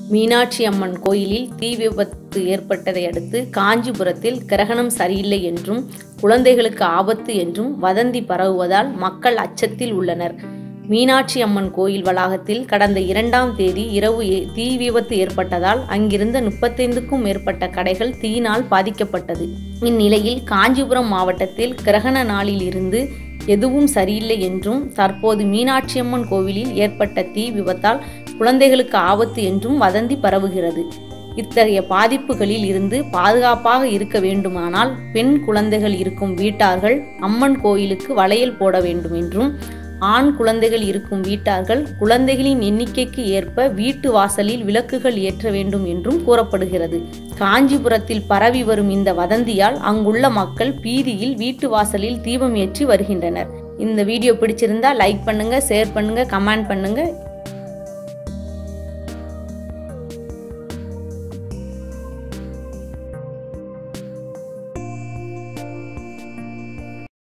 மீனாட்சி அம்மன் கோயிலில் தீ விபத்து ஏற்பட்டதை அடுத்து காஞ்சிபுரத்தில் கிரகணம் சரியில்லை என்றும் குழந்தைகளுக்கு ஆபத்து என்றும் வதந்தி பரவுவதால் மக்கள் அச்சத்தில் உள்ளனர் மீனாட்சி அம்மன் கோயில் வளாகத்தில் கடந்த இரண்டாம் தேதி இரவு ஏ- தீ விபத்து ஏற்பட்டதால் அங்கிருந்த முப்பத்தைந்துக்கும் மேற்பட்ட கடைகள் தீயினால் பாதிக்கப்பட்டது இந்நிலையில் காஞ்சிபுரம் மாவட்டத்தில் கிரகண நாளில் இருந்து எதுவும் சரியில்லை என்றும் தற்போது மீனாட்சி அம்மன் கோவிலில் ஏற்பட்ட தீ விபத்தால் குழந்தைகளுக்கு ஆபத்து என்றும் வதந்தி பரவுகிறது இத்தகைய பாதிப்புகளில் இருந்து பாதுகாப்பாக இருக்க வேண்டுமானால் பெண் குழந்தைகள் இருக்கும் வீட்டார்கள் அம்மன் கோயிலுக்கு வளையல் போட வேண்டும் என்றும் ஆண் குழந்தைகள் இருக்கும் வீட்டார்கள் குழந்தைகளின் எண்ணிக்கைக்கு ஏற்ப வீட்டு வாசலில் விளக்குகள் ஏற்ற வேண்டும் என்றும் கூறப்படுகிறது காஞ்சிபுரத்தில் பரவி வரும் இந்த வதந்தியால் அங்குள்ள மக்கள் பீதியில் வீட்டு வாசலில் தீபம் ஏற்றி வருகின்றனர் இந்த வீடியோ பிடிச்சிருந்தா லைக் பண்ணுங்க ஷேர் பண்ணுங்க கமெண்ட் பண்ணுங்க